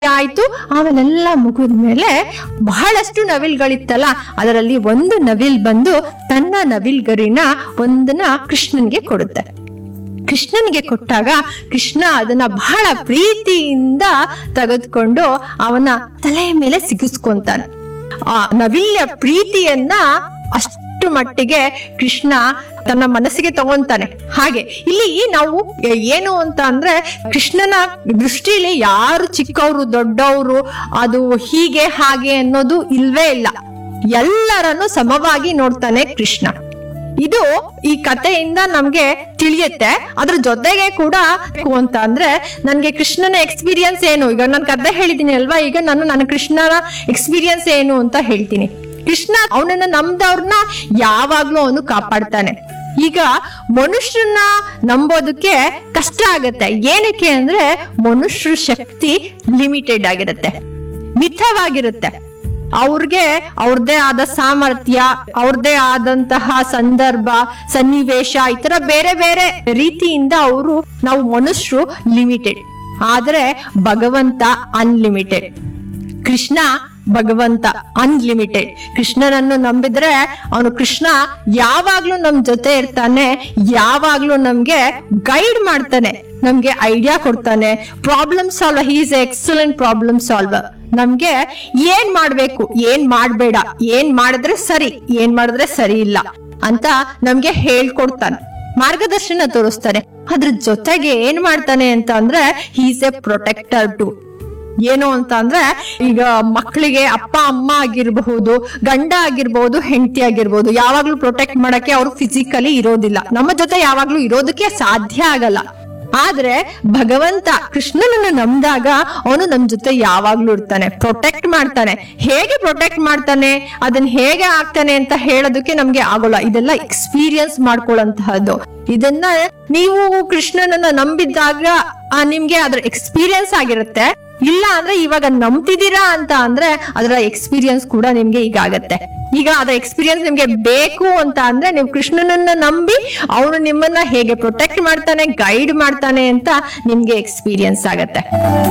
ಆಯ್ತು ಆಮೇಲೆಲ್ಲ ಮುಗಿದ್ಮೇಲೆ ಬಹಳಷ್ಟು ನವಿಲ್ಗಳಿತ್ತಲ್ಲ ಅದರಲ್ಲಿ ಒಂದು ನವಿಲ್ ಬಂದು ತನ್ನ ನವಿಲ್ ಗರಿನ ಒಂದನ್ನ ಕೃಷ್ಣನ್ಗೆ ಕೊಡುತ್ತೆ ಕೃಷ್ಣನಿಗೆ ಕೊಟ್ಟಾಗ ಕೃಷ್ಣ ಅದನ್ನ ಬಹಳ ಪ್ರೀತಿಯಿಂದ ತೆಗೆದುಕೊಂಡು ಅವನ ತಲೆಯ ಮೇಲೆ ಸಿಗಿಸ್ಕೊಂತಾನೆ ಆ ನವಿಲ್ಯ ಪ್ರೀತಿಯನ್ನ ಅಷ್ಟು ಮಟ್ಟಿಗೆ ಕೃಷ್ಣ ತನ್ನ ಮನಸ್ಸಿಗೆ ತಗೊಂತಾನೆ ಹಾಗೆ ಇಲ್ಲಿ ನಾವು ಏನು ಅಂತ ಅಂದ್ರೆ ಕೃಷ್ಣನ ದೃಷ್ಟಿಲಿ ಯಾರು ಚಿಕ್ಕವರು ದೊಡ್ಡವರು ಅದು ಹೀಗೆ ಹಾಗೆ ಅನ್ನೋದು ಇಲ್ವೇ ಇಲ್ಲ ಎಲ್ಲರನ್ನು ಸಮವಾಗಿ ನೋಡ್ತಾನೆ ಕೃಷ್ಣ ಇದು ಈ ಕಥೆಯಿಂದ ನಮ್ಗೆ ತಿಳಿಯುತ್ತೆ ಅದ್ರ ಜೊತೆಗೆ ಕೂಡ ಬೇಕು ಅಂತ ಅಂದ್ರೆ ನನ್ಗೆ ಕೃಷ್ಣನ ಎಕ್ಸ್ಪೀರಿಯನ್ಸ್ ಏನು ಈಗ ನಾನು ಕಥೆ ಹೇಳಿದೀನಿ ಅಲ್ವಾ ಈಗ ನಾನು ನನ್ನ ಕೃಷ್ಣನ ಎಕ್ಸ್ಪೀರಿಯನ್ಸ್ ಏನು ಅಂತ ಹೇಳ್ತೀನಿ ಕೃಷ್ಣ ಅವನನ್ನ ನಮ್ದವ್ರನ್ನ ಯಾವಾಗ್ಲೂ ಅವನು ಕಾಪಾಡ್ತಾನೆ ಈಗ ಮನುಷ್ಯರನ್ನ ನಂಬೋದಕ್ಕೆ ಕಷ್ಟ ಆಗತ್ತೆ ಏನಕ್ಕೆ ಅಂದ್ರೆ ಮನುಷ್ಯರ ಶಕ್ತಿ ಲಿಮಿಟೆಡ್ ಆಗಿರುತ್ತೆ ಮಿತವಾಗಿರುತ್ತೆ ಅವ್ರಿಗೆ ಅವ್ರದೇ ಆದ ಸಾಮರ್ಥ್ಯ ಅವ್ರದೇ ಆದಂತಹ ಸಂದರ್ಭ ಸನ್ನಿವೇಶ ಈ ತರ ಬೇರೆ ಬೇರೆ ರೀತಿಯಿಂದ ಅವರು ನಾವು ಮನುಷ್ಯರು ಲಿಮಿಟೆಡ್ ಆದ್ರೆ ಭಗವಂತ ಅನ್ಲಿಮಿಟೆಡ್ ಕೃಷ್ಣ ಭಗವಂತ ಅನ್ಲಿಮಿಟೆಡ್ ಕೃಷ್ಣನನ್ನು ನಂಬಿದ್ರೆ ಅವನು ಕೃಷ್ಣ ಯಾವಾಗ್ಲೂ ನಮ್ ಜೊತೆ ಇರ್ತಾನೆ ಯಾವಾಗ್ಲೂ ನಮ್ಗೆ ಗೈಡ್ ಮಾಡ್ತಾನೆ ನಮ್ಗೆ ಐಡಿಯಾ ಕೊಡ್ತಾನೆ problem solve he's excellent problem solver ನಮ್ಗೆ ಏನ್ ಮಾಡ್ಬೇಕು ಏನ್ ಮಾಡ್ಬೇಡ ಏನ್ ಮಾಡಿದ್ರೆ ಸರಿ ಏನ್ ಮಾಡಿದ್ರೆ ಸರಿ ಇಲ್ಲ ಅಂತ ನಮ್ಗೆ ಹೇಳ್ಕೊಡ್ತಾನೆ ಮಾರ್ಗದರ್ಶನ ತೋರಿಸ್ತಾನೆ ಅದ್ರ ಜೊತೆಗೆ ಏನ್ ಮಾಡ್ತಾನೆ ಅಂತ ಅಂದ್ರೆ ಹೀಸ್ ಎ ಪ್ರೊಟೆಕ್ಟರ್ ಟು ಏನು ಅಂತ ಅಂದ್ರೆ ಈಗ ಮಕ್ಕಳಿಗೆ ಅಪ್ಪ ಅಮ್ಮ ಆಗಿರಬಹುದು ಗಂಡ ಆಗಿರ್ಬಹುದು ಹೆಂಡತಿ ಆಗಿರ್ಬಹುದು ಯಾವಾಗ್ಲೂ ಪ್ರೊಟೆಕ್ಟ್ ಮಾಡಕ್ಕೆ ಅವ್ರು ಫಿಸಿಕಲಿ ಇರೋದಿಲ್ಲ ನಮ್ಮ ಜೊತೆ ಯಾವಾಗ್ಲೂ ಇರೋದಕ್ಕೆ ಸಾಧ್ಯ ಆಗಲ್ಲ ಆದ್ರೆ ಭಗವಂತ ಕೃಷ್ಣನನ್ನ ನಂಬಿದಾಗ ಅವನು ನಮ್ ಜೊತೆ ಯಾವಾಗ್ಲೂ ಇರ್ತಾನೆ ಪ್ರೊಟೆಕ್ಟ್ ಮಾಡ್ತಾನೆ ಹೇಗೆ ಪ್ರೊಟೆಕ್ಟ್ ಮಾಡ್ತಾನೆ ಅದನ್ನ ಹೇಗೆ ಆಗ್ತಾನೆ ಅಂತ ಹೇಳೋದಕ್ಕೆ ನಮ್ಗೆ ಆಗೋಲ್ಲ ಇದೆಲ್ಲ ಎಕ್ಸ್ಪೀರಿಯನ್ಸ್ ಮಾಡ್ಕೊಳ್ಳುವಂತಹದ್ದು ಇದನ್ನ ನೀವು ಕೃಷ್ಣನನ್ನ ನಂಬಿದ್ದಾಗ ಆ, ನಿಮ್ಗೆ ಅದ್ರ ಎಕ್ಸ್ಪೀರಿಯನ್ಸ್ ಆಗಿರುತ್ತೆ ಇಲ್ಲ ಅಂದ್ರೆ ಇವಾಗ ನಂಬ್ತಿದ್ದೀರಾ ಅಂತ ಅಂದ್ರೆ ಅದರ ಎಕ್ಸ್ಪೀರಿಯನ್ಸ್ ಕೂಡ ನಿಮ್ಗೆ ಈಗ ಆಗತ್ತೆ ಈಗ ಅದರ ಎಕ್ಸ್ಪೀರಿಯನ್ಸ್ ನಿಮ್ಗೆ ಬೇಕು ಅಂತ ಅಂದ್ರೆ ನೀವು ಕೃಷ್ಣನನ್ನ ನಂಬಿ ಅವನು ನಿಮ್ಮನ್ನ ಹೇಗೆ ಪ್ರೊಟೆಕ್ಟ್ ಮಾಡ್ತಾನೆ ಗೈಡ್ ಮಾಡ್ತಾನೆ ಅಂತ ನಿಮ್ಗೆ ಎಕ್ಸ್ಪೀರಿಯನ್ಸ್ ಆಗತ್ತೆ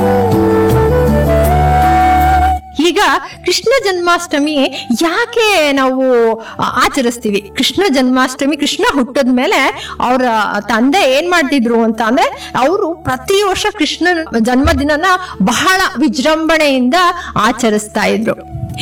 ಈಗ ಕೃಷ್ಣ ಜನ್ಮಾಷ್ಟಮಿ ಯಾಕೆ ನಾವು ಆ, ಆಚರಿಸ್ತೀವಿ ಕೃಷ್ಣ ಜನ್ಮಾಷ್ಟಮಿ ಕೃಷ್ಣ ಹುಟ್ಟದ ಮೇಲೆ ಅವರ ತಂದೆ ಏನ್ ಮಾಡ್ತಿದ್ರು ಅಂತ ಅಂದ್ರೆ ಅವರು ಪ್ರತಿ ವರ್ಷ ಕೃಷ್ಣನ ಜನ್ಮದಿನನ ಬಹಳ ವಿಜೃಂಭಣೆಯಿಂದ ಆಚರಿಸ್ತಾ ಇದ್ರು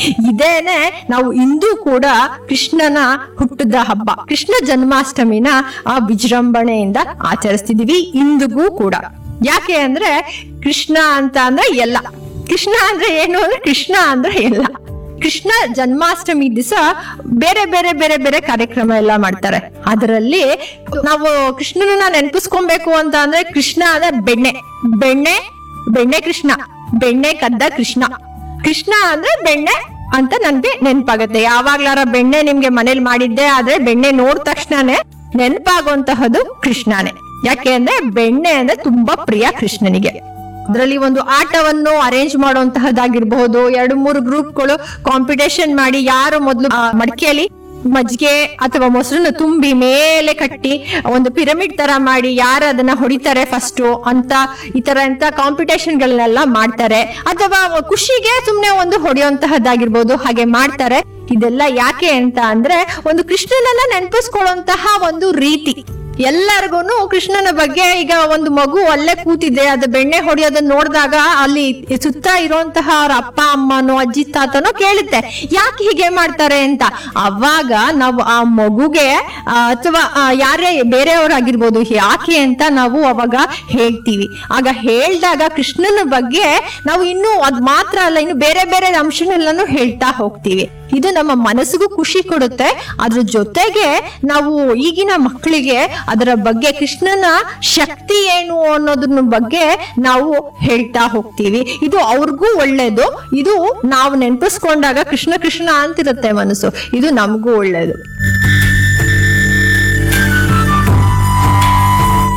ಇದೇನೆ ನಾವು ಇಂದು ಕೂಡ ಕೃಷ್ಣನ ಹುಟ್ಟದ ಹಬ್ಬ ಕೃಷ್ಣ ಜನ್ಮಾಷ್ಟಮಿನ ಆ ವಿಜೃಂಭಣೆಯಿಂದ ಆಚರಿಸ್ತಿದೀವಿ ಇಂದಿಗೂ ಕೂಡ ಯಾಕೆ ಅಂದ್ರೆ ಕೃಷ್ಣ ಅಂತ ಅಂದ್ರೆ ಎಲ್ಲ ಕೃಷ್ಣ ಅಂದ್ರೆ ಏನು ಅಂದ್ರೆ ಕೃಷ್ಣ ಅಂದ್ರೆ ಎಲ್ಲ ಕೃಷ್ಣ ಜನ್ಮಾಷ್ಟಮಿ ದಿವಸ ಬೇರೆ ಬೇರೆ ಬೇರೆ ಬೇರೆ ಕಾರ್ಯಕ್ರಮ ಎಲ್ಲ ಮಾಡ್ತಾರೆ ಅದರಲ್ಲಿ ನಾವು ಕೃಷ್ಣನನ್ನ ನೆನಪಿಸ್ಕೊಬೇಕು ಅಂತ ಅಂದ್ರೆ ಕೃಷ್ಣ ಅಂದ್ರೆ ಬೆಣ್ಣೆ ಬೆಣ್ಣೆ ಬೆಣ್ಣೆ ಕೃಷ್ಣ ಬೆಣ್ಣೆ ಕದ್ದ ಕೃಷ್ಣ ಕೃಷ್ಣ ಅಂದ್ರೆ ಬೆಣ್ಣೆ ಅಂತ ನನ್ಗೆ ನೆನಪಾಗತ್ತೆ ಯಾವಾಗ್ಲಾರ ಬೆಣ್ಣೆ ನಿಮ್ಗೆ ಮನೇಲಿ ಮಾಡಿದ್ದೆ ಆದ್ರೆ ಬೆಣ್ಣೆ ನೋಡ್ ತಕ್ಷಣನೇ ನೆನಪಾಗುವಂತಹದ್ದು ಕೃಷ್ಣನೇ ಯಾಕೆ ಅಂದ್ರೆ ಬೆಣ್ಣೆ ಅಂದ್ರೆ ತುಂಬಾ ಪ್ರಿಯ ಕೃಷ್ಣನಿಗೆ ಅದರಲ್ಲಿ ಒಂದು ಆಟವನ್ನು ಅರೇಂಜ್ ಮಾಡುವಂತಹದ್ದಾಗಿರ್ಬಹುದು ಎರಡು ಮೂರು ಗ್ರೂಪ್ಗಳು ಕಾಂಪಿಟೇಷನ್ ಮಾಡಿ ಯಾರು ಮೊದಲು ಮಡಿಕೆಯಲ್ಲಿ ಮಜ್ಜಿಗೆ ಅಥವಾ ಮೊಸರನ್ನ ತುಂಬಿ ಮೇಲೆ ಕಟ್ಟಿ ಒಂದು ಪಿರಮಿಡ್ ತರ ಮಾಡಿ ಯಾರು ಅದನ್ನ ಹೊಡಿತಾರೆ ಫಸ್ಟ್ ಅಂತ ಈ ತರ ಅಂತ ಕಾಂಪಿಟೇಷನ್ ಗಳನ್ನೆಲ್ಲ ಮಾಡ್ತಾರೆ ಅಥವಾ ಖುಷಿಗೆ ಸುಮ್ನೆ ಒಂದು ಹೊಡೆಯುವಂತಹದ್ದಾಗಿರ್ಬೋದು ಹಾಗೆ ಮಾಡ್ತಾರೆ ಇದೆಲ್ಲ ಯಾಕೆ ಅಂತ ಅಂದ್ರೆ ಒಂದು ಕೃಷ್ಣನನ್ನ ನೆನಪಿಸ್ಕೊಳ್ಳುವಂತಹ ಒಂದು ರೀತಿ ಎಲ್ಲರಿಗೂ ಕೃಷ್ಣನ ಬಗ್ಗೆ ಈಗ ಒಂದು ಮಗು ಅಲ್ಲೇ ಕೂತಿದೆ ಅದು ಬೆಣ್ಣೆ ಹೊಡೆಯೋದನ್ನ ನೋಡಿದಾಗ ಅಲ್ಲಿ ಸುತ್ತ ಇರುವಂತಹ ಅವ್ರ ಅಪ್ಪ ಅಮ್ಮನೋ ಅಜ್ಜಿ ತಾತನೋ ಕೇಳುತ್ತೆ ಯಾಕೆ ಹೀಗೆ ಮಾಡ್ತಾರೆ ಅಂತ ಅವಾಗ ನಾವು ಆ ಮಗುಗೆ ಆ, ಅಥವಾ ಆ, ಯಾರೇ ಬೇರೆಯವರಾಗಿರ್ಬೋದು ಯಾಕೆ ಅಂತ ನಾವು ಅವಾಗ ಹೇಳ್ತೀವಿ ಆಗ ಹೇಳ್ದಾಗ ಕೃಷ್ಣನ ಬಗ್ಗೆ ನಾವು ಇನ್ನು ಅದ್ ಮಾತ್ರ ಅಲ್ಲ ಇನ್ನು ಬೇರೆ ಬೇರೆ ಅಂಶನೆಲ್ಲಾನು ಹೇಳ್ತಾ ಹೋಗ್ತೀವಿ ಇದು ನಮ್ಮ ಮನಸ್ಸಿಗೂ ಖುಷಿ ಕೊಡುತ್ತೆ ಅದ್ರ ಜೊತೆಗೆ ನಾವು ಈಗಿನ ಮಕ್ಕಳಿಗೆ ಅದರ ಬಗ್ಗೆ ಕೃಷ್ಣನ ಶಕ್ತಿ ಏನು ಅನ್ನೋದ್ರ ಬಗ್ಗೆ ನಾವು ಹೇಳ್ತಾ ಹೋಗ್ತೀವಿ ಇದು ಅವ್ರಿಗೂ ಒಳ್ಳೇದು ಇದು ನಾವು ನೆನಪಿಸ್ಕೊಂಡಾಗ ಕೃಷ್ಣ ಕೃಷ್ಣ ಅಂತಿರುತ್ತೆ ಮನಸ್ಸು ಇದು ನಮಗೂ ಒಳ್ಳೇದು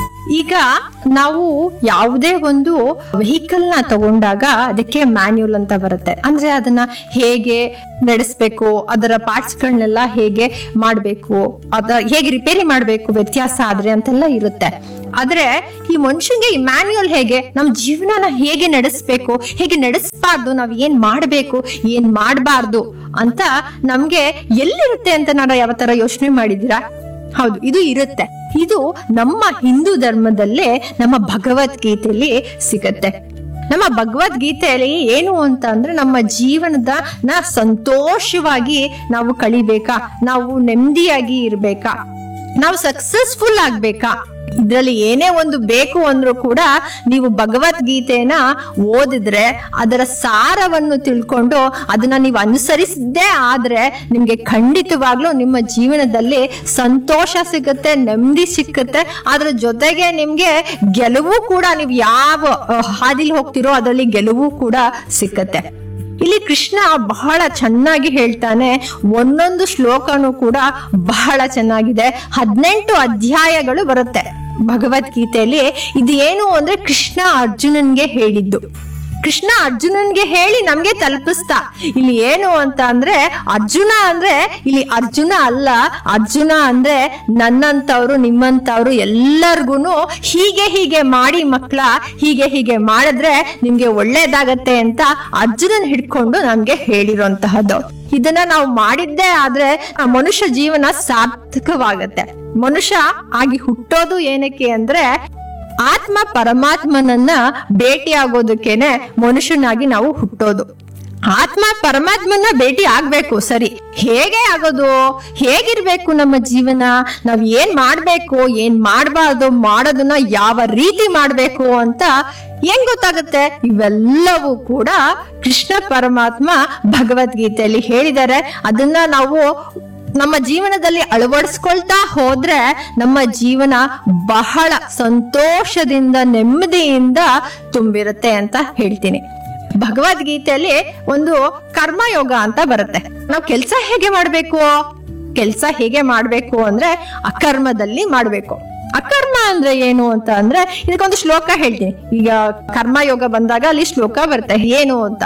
ಈಗ ನಾವು ಯಾವುದೇ ಒಂದು ವೆಹಿಕಲ್ ನ ತಗೊಂಡಾಗ ಅದಕ್ಕೆ ಮ್ಯಾನ್ಯುಯಲ್ ಅಂತ ಬರುತ್ತೆ ಅಂದ್ರೆ ಅದನ್ನ ಹೇಗೆ ನಡೆಸ್ಬೇಕು ಅದರ ಪಾರ್ಟ್ಸ್ ಗಳನ್ನೆಲ್ಲ ಹೇಗೆ ಮಾಡ್ಬೇಕು ಅದ ಹೇಗೆ ರಿಪೇರಿ ಮಾಡ್ಬೇಕು ವ್ಯತ್ಯಾಸ ಆದ್ರೆ ಅಂತೆಲ್ಲ ಇರುತ್ತೆ ಆದ್ರೆ ಈ ಮನುಷ್ಯಂಗೆ ಈ ಮ್ಯಾನ್ಯುಯಲ್ ಹೇಗೆ ನಮ್ ಜೀವನನ ಹೇಗೆ ನಡೆಸ್ಬೇಕು ಹೇಗೆ ನಡೆಸಬಾರ್ದು ನಾವ್ ಏನ್ ಮಾಡ್ಬೇಕು ಏನ್ ಮಾಡಬಾರ್ದು ಅಂತ ನಮ್ಗೆ ಎಲ್ಲಿರುತ್ತೆ ಅಂತ ನಾನು ಯಾವ ತರ ಯೋಚನೆ ಮಾಡಿದೀರಾ ಹೌದು ಇದು ಇರುತ್ತೆ ಇದು ನಮ್ಮ ಹಿಂದೂ ಧರ್ಮದಲ್ಲೇ ನಮ್ಮ ಭಗವದ್ಗೀತೆಯಲ್ಲಿ ಸಿಗತ್ತೆ ನಮ್ಮ ಭಗವದ್ಗೀತೆಯಲ್ಲಿ ಏನು ಅಂತ ಅಂದ್ರೆ ನಮ್ಮ ಜೀವನದ ನ ಸಂತೋಷವಾಗಿ ನಾವು ಕಳಿಬೇಕಾ ನಾವು ನೆಮ್ಮದಿಯಾಗಿ ಇರ್ಬೇಕಾ ನಾವು ಸಕ್ಸಸ್ಫುಲ್ ಆಗ್ಬೇಕಾ ಇದ್ರಲ್ಲಿ ಏನೇ ಒಂದು ಬೇಕು ಅಂದ್ರೂ ಕೂಡ ನೀವು ಭಗವದ್ಗೀತೆನ ಓದಿದ್ರೆ ಅದರ ಸಾರವನ್ನು ತಿಳ್ಕೊಂಡು ಅದನ್ನ ನೀವು ಅನುಸರಿಸಿದ್ದೇ ಆದ್ರೆ ನಿಮ್ಗೆ ಖಂಡಿತವಾಗ್ಲೂ ನಿಮ್ಮ ಜೀವನದಲ್ಲಿ ಸಂತೋಷ ಸಿಗುತ್ತೆ ನೆಮ್ಮದಿ ಸಿಕ್ಕುತ್ತೆ ಅದ್ರ ಜೊತೆಗೆ ನಿಮ್ಗೆ ಗೆಲುವು ಕೂಡ ನೀವು ಯಾವ ಅಹ್, ಹಾದಿಲಿ ಹೋಗ್ತಿರೋ ಅದರಲ್ಲಿ ಗೆಲುವು ಕೂಡ ಸಿಕ್ಕತ್ತೆ ಇಲ್ಲಿ ಕೃಷ್ಣ ಬಹಳ ಚೆನ್ನಾಗಿ ಹೇಳ್ತಾನೆ ಒಂದೊಂದು ಶ್ಲೋಕನೂ ಕೂಡ ಬಹಳ ಚೆನ್ನಾಗಿದೆ ಹದಿನೆಂಟು ಅಧ್ಯಾಯಗಳು ಬರುತ್ತೆ ಭಗವದ್ಗೀತೆಯಲ್ಲಿ ಇದು ಏನು ಅಂದ್ರೆ ಕೃಷ್ಣ ಅರ್ಜುನನ್ಗೆ ಹೇಳಿದ್ದು ಕೃಷ್ಣ ಅರ್ಜುನನ್ಗೆ ಹೇಳಿ ನಮ್ಗೆ ತಲುಪಿಸ್ತಾ ಇಲ್ಲಿ ಏನು ಅಂತ ಅಂದ್ರೆ ಅರ್ಜುನ ಅಂದ್ರೆ ಇಲ್ಲಿ ಅರ್ಜುನ ಅಲ್ಲ ಅರ್ಜುನ ಅಂದ್ರೆ ನನ್ನಂತವ್ರು ನಿಮ್ಮಂತವ್ರು ಎಲ್ಲರಿಗೂ ಹೀಗೆ ಹೀಗೆ ಮಾಡಿ ಮಕ್ಳ ಹೀಗೆ ಹೀಗೆ ಮಾಡಿದ್ರೆ ನಿಮ್ಗೆ ಒಳ್ಳೇದಾಗತ್ತೆ ಅಂತ ಅರ್ಜುನನ್ ಹಿಡ್ಕೊಂಡು ನಮ್ಗೆ ಹೇಳಿರೋಂತಹದ್ದು ಇದನ್ನ ನಾವು ಮಾಡಿದ್ದೇ ಆದ್ರೆ ಆ ಮನುಷ್ಯ ಜೀವನ ಸಾರ್ಥಕವಾಗತ್ತೆ ಮನುಷ್ಯ ಆಗಿ ಹುಟ್ಟೋದು ಏನಕ್ಕೆ ಅಂದ್ರೆ ಆತ್ಮ ಪರಮಾತ್ಮನನ್ನ ಭೇಟಿಯಾಗೋದಕ್ಕೇನೆ ಮನುಷ್ಯನಾಗಿ ನಾವು ಹುಟ್ಟೋದು ಆತ್ಮ ಪರಮಾತ್ಮನ ಭೇಟಿ ಆಗ್ಬೇಕು ಸರಿ ಹೇಗೆ ಆಗೋದು ಹೇಗಿರ್ಬೇಕು ನಮ್ಮ ಜೀವನ ನಾವ್ ಏನ್ ಮಾಡ್ಬೇಕು ಏನ್ ಮಾಡ್ಬಾರ್ದು ಮಾಡೋದನ್ನ ಯಾವ ರೀತಿ ಮಾಡ್ಬೇಕು ಅಂತ ಹೆಂಗ್ ಗೊತ್ತಾಗುತ್ತೆ ಇವೆಲ್ಲವೂ ಕೂಡ ಕೃಷ್ಣ ಪರಮಾತ್ಮ ಭಗವದ್ಗೀತೆಯಲ್ಲಿ ಹೇಳಿದ್ದಾರೆ ಅದನ್ನ ನಾವು ನಮ್ಮ ಜೀವನದಲ್ಲಿ ಅಳವಡಿಸ್ಕೊಳ್ತಾ ಹೋದ್ರೆ ನಮ್ಮ ಜೀವನ ಬಹಳ ಸಂತೋಷದಿಂದ ನೆಮ್ಮದಿಯಿಂದ ತುಂಬಿರುತ್ತೆ ಅಂತ ಹೇಳ್ತೀನಿ ಭಗವದ್ಗೀತೆಯಲ್ಲಿ ಒಂದು ಕರ್ಮಯೋಗ ಅಂತ ಬರುತ್ತೆ ನಾವು ಕೆಲಸ ಹೇಗೆ ಮಾಡ್ಬೇಕು ಕೆಲಸ ಹೇಗೆ ಮಾಡ್ಬೇಕು ಅಂದ್ರೆ ಅಕರ್ಮದಲ್ಲಿ ಮಾಡ್ಬೇಕು ಅಕರ್ಮ ಅಂದ್ರೆ ಏನು ಅಂತ ಅಂದ್ರೆ ಇದಕ್ಕೊಂದು ಶ್ಲೋಕ ಹೇಳ್ತೀನಿ ಈಗ ಕರ್ಮಯೋಗ ಬಂದಾಗ ಅಲ್ಲಿ ಶ್ಲೋಕ ಬರುತ್ತೆ ಏನು ಅಂತ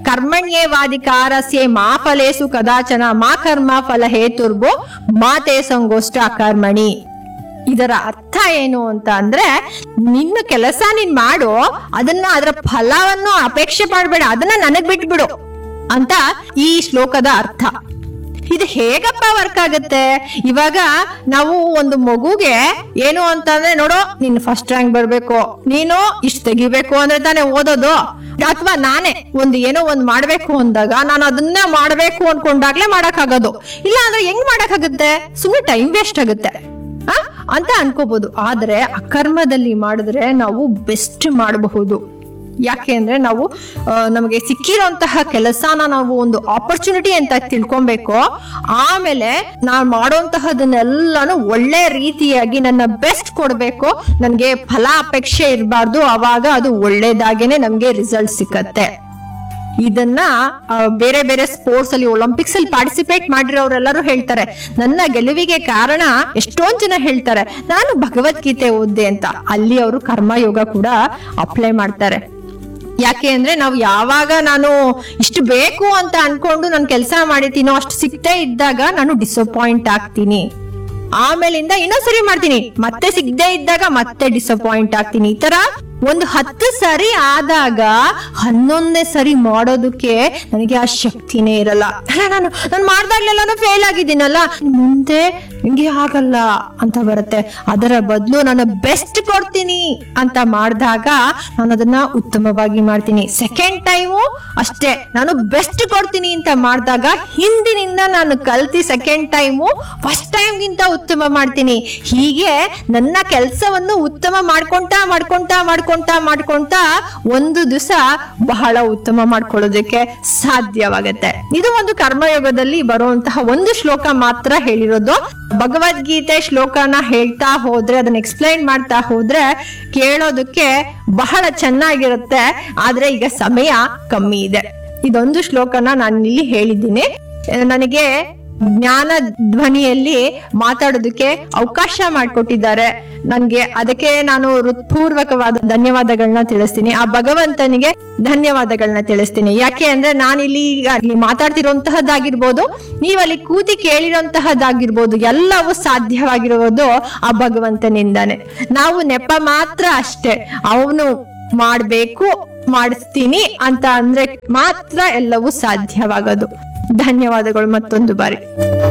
ಕರ್ಮಣ್ಯೇವಾಧಿಕಾರಸ್ಯೆ ಮಾ ಫಲೇಸು ಕದಾಚನ ಮಾ ಕರ್ಮ ಫಲ ಹೇತುರ್ಭೋ ಮಾತೆ ಸಂಗೋಷ್ಟ ಅಕರ್ಮಣಿ ಇದರ ಅರ್ಥ ಏನು ಅಂತ ಅಂದ್ರೆ ನಿನ್ನ ಕೆಲಸ ನೀನ್ ಮಾಡು ಅದನ್ನ ಅದರ ಫಲವನ್ನು ಅಪೇಕ್ಷೆ ಮಾಡ್ಬೇಡ ಅದನ್ನ ನನಗ್ ಬಿಟ್ಬಿಡು ಅಂತ ಈ ಶ್ಲೋಕದ ಅರ್ಥ ಇದು ಹೇಗಪ್ಪ ವರ್ಕ್ ಆಗುತ್ತೆ ಇವಾಗ ನಾವು ಒಂದು ಮಗುಗೆ ಏನು ಅಂತಂದ್ರೆ ನೋಡು ನೀನ್ ಫಸ್ಟ್ ರ್ಯಾಂಕ್ ಬರ್ಬೇಕು ನೀನು ಇಷ್ಟ ತೆಗಿಬೇಕು ಅಂದ್ರೆ ತಾನೇ ಓದೋದು ಅಥವಾ ನಾನೇ ಒಂದು ಏನೋ ಒಂದ್ ಮಾಡ್ಬೇಕು ಅಂದಾಗ ನಾನು ಅದನ್ನ ಮಾಡ್ಬೇಕು ಅನ್ಕೊಂಡಾಗ್ಲೇ ಮಾಡಕ್ಕಾಗೋದು ಇಲ್ಲ ಅಂದ್ರೆ ಹೆಂಗ್ ಮಾಡಕ್ಕಾಗುತ್ತೆ ಸುಮ್ಮನೆ ಟೈಮ್ ವೇಸ್ಟ್ ಆಗುತ್ತೆ ಆ? ಅಂತ ಅನ್ಕೋಬಹುದು ಆದ್ರೆ ಅಕರ್ಮದಲ್ಲಿ ಮಾಡಿದ್ರೆ ನಾವು ಬೆಸ್ಟ್ ಮಾಡಬಹುದು ಯಾಕೆ ಅಂದ್ರೆ ನಾವು ಆ, ನಮಗೆ ಸಿಕ್ಕಿರೋಂತಹ ಕೆಲಸನ ನಾವು ಒಂದು ಆಪರ್ಚುನಿಟಿ ಅಂತ ತಿಳ್ಕೊಬೇಕು ಆಮೇಲೆ ನಾನು ಮಾಡೋಂತಹದನ್ನೆಲ್ಲಾನು ಒಳ್ಳೆ ರೀತಿಯಾಗಿ ನನ್ನ ಬೆಸ್ಟ್ ಕೊಡ್ಬೇಕು ನನ್ಗೆ ಫಲ ಅಪೇಕ್ಷೆ ಇರಬಾರ್ದು ಅವಾಗ ಅದು ಒಳ್ಳೇದಾಗೇನೆ ನಮ್ಗೆ ರಿಸಲ್ಟ್ ಸಿಕ್ಕತ್ತೆ ಇದನ್ನ ಆ, ಬೇರೆ ಬೇರೆ ಸ್ಪೋರ್ಟ್ಸ್ ಅಲ್ಲಿ ಒಲಿಂಪಿಕ್ಸ್ ಅಲ್ಲಿ ಪಾರ್ಟಿಸಿಪೇಟ್ ಮಾಡಿರೋರೆಲ್ಲರೂ ಹೇಳ್ತಾರೆ ನನ್ನ ಗೆಲುವಿಗೆ ಕಾರಣ ಎಷ್ಟೊಂದ್ ಜನ ಹೇಳ್ತಾರೆ ನಾನು ಭಗವದ್ಗೀತೆ ಓದ್ದೆ ಅಂತ ಅಲ್ಲಿ ಅವರು ಕರ್ಮಯೋಗ ಕೂಡ ಅಪ್ಲೈ ಮಾಡ್ತಾರೆ ಯಾಕೆ ಅಂದ್ರೆ ನಾವು ಯಾವಾಗ ನಾನು ಇಷ್ಟು ಬೇಕು ಅಂತ ಅನ್ಕೊಂಡು ನಾನು ಕೆಲಸ ಮಾಡಿರ್ತೀನೋ ಅಷ್ಟು ಸಿಗ್ತೇ ಇದ್ದಾಗ ನಾನು ಡಿಸಪಾಯಿಂಟ್ ಆಗ್ತೀನಿ ಆಮೇಲಿಂದ ಇನ್ನೊಂದ್ ಸರಿ ಮಾಡ್ತೀನಿ ಮತ್ತೆ ಸಿಗದೆ ಇದ್ದಾಗ ಮತ್ತೆ ಡಿಸಪಾಯಿಂಟ್ ಆಗ್ತೀನಿ ಈ ತರ ಒಂದು ಹತ್ತು ಸರಿ ಆದಾಗ ಹನ್ನೊಂದನೇ ಸರಿ ಮಾಡೋದಕ್ಕೆ ನನಗೆ ಆ ಶಕ್ತಿನೇ ಇರಲ್ಲ ಅಲ್ಲ ನಾನು ನಾನು ಮಾಡ್ದಾಗ್ಲೆಲ್ಲ ಫೇಲ್ ಆಗಿದ್ದೀನಲ್ಲ ಮುಂದೆ ಹಿಂಗೆ ಆಗಲ್ಲ ಅಂತ ಬರುತ್ತೆ ಅದರ ಬದಲು ನಾನು ಬೆಸ್ಟ್ ಕೊಡ್ತೀನಿ ಅಂತ ಮಾಡಿದಾಗ ನಾನು ಅದನ್ನ ಉತ್ತಮವಾಗಿ ಮಾಡ್ತೀನಿ ಸೆಕೆಂಡ್ ಟೈಮು ಅಷ್ಟೇ ನಾನು ಬೆಸ್ಟ್ ಕೊಡ್ತೀನಿ ಅಂತ ಮಾಡಿದಾಗ ಹಿಂದಿನಿಂದ ನಾನು ಕಲ್ತಿ ಸೆಕೆಂಡ್ ಟೈಮು ಫಸ್ಟ್ ಟೈಮ್ಗಿಂತ ಉತ್ತಮ ಮಾಡ್ತೀನಿ ಹೀಗೆ ನನ್ನ ಕೆಲಸವನ್ನು ಉತ್ತಮ ಮಾಡ್ಕೊಂತಾ ಮಾಡ್ಕೊಂತಾ ಮಾಡ್ಕೊಂತಾ ಮಾಡ್ಕೊಂತಾ ಒಂದು ದಿವಸ ಬಹಳ ಉತ್ತಮ ಮಾಡ್ಕೊಳ್ಳೋದಕ್ಕೆ ಸಾಧ್ಯವಾಗತ್ತೆ ಇದು ಒಂದು ಕರ್ಮಯೋಗದಲ್ಲಿ ಬರುವಂತಹ ಒಂದು ಶ್ಲೋಕ ಮಾತ್ರ ಹೇಳಿರೋದು ಭಗವದ್ಗೀತೆ ಶ್ಲೋಕನ ಹೇಳ್ತಾ ಹೋದ್ರೆ ಅದನ್ನ ಎಕ್ಸ್ಪ್ಲೈನ್ ಮಾಡ್ತಾ ಹೋದ್ರೆ ಕೇಳೋದಕ್ಕೆ ಬಹಳ ಚೆನ್ನಾಗಿರುತ್ತೆ ಆದ್ರೆ ಈಗ ಸಮಯ ಕಮ್ಮಿ ಇದೆ ಇದೊಂದು ಶ್ಲೋಕನ ನಾನು ಇಲ್ಲಿ ಹೇಳಿದ್ದೀನಿ ನನಗೆ ಜ್ಞಾನ ಧ್ವನಿಯಲ್ಲಿ ಮಾತಾಡೋದಕ್ಕೆ ಅವಕಾಶ ಮಾಡಿಕೊಟ್ಟಿದ್ದಾರೆ ನನ್ಗೆ ಅದಕ್ಕೆ ನಾನು ಹೃತ್ಪೂರ್ವಕವಾದ ಧನ್ಯವಾದಗಳನ್ನ ತಿಳಿಸ್ತೀನಿ ಆ ಭಗವಂತನಿಗೆ ಧನ್ಯವಾದಗಳನ್ನ ತಿಳಿಸ್ತೀನಿ ಯಾಕೆ ಅಂದ್ರೆ ನಾನಿಲ್ಲಿ ಈಗ ಅಲ್ಲಿ ಮಾತಾಡ್ತಿರುವಂತಹದ್ದಾಗಿರ್ಬೋದು ನೀವಲ್ಲಿ ಕೂತಿ ಕೇಳಿರುವಂತಹದ್ದಾಗಿರ್ಬೋದು ಎಲ್ಲವೂ ಸಾಧ್ಯವಾಗಿರುವುದು ಆ ಭಗವಂತನಿಂದಾನೆ ನಾವು ನೆಪ ಮಾತ್ರ ಅಷ್ಟೇ ಅವನು ಮಾಡ್ಬೇಕು ಮಾಡಿಸ್ತೀನಿ ಅಂತ ಅಂದ್ರೆ ಮಾತ್ರ ಎಲ್ಲವೂ ಸಾಧ್ಯವಾಗೋದು ಧನ್ಯವಾದಗಳು ಮತ್ತೊಂದು ಬಾರಿ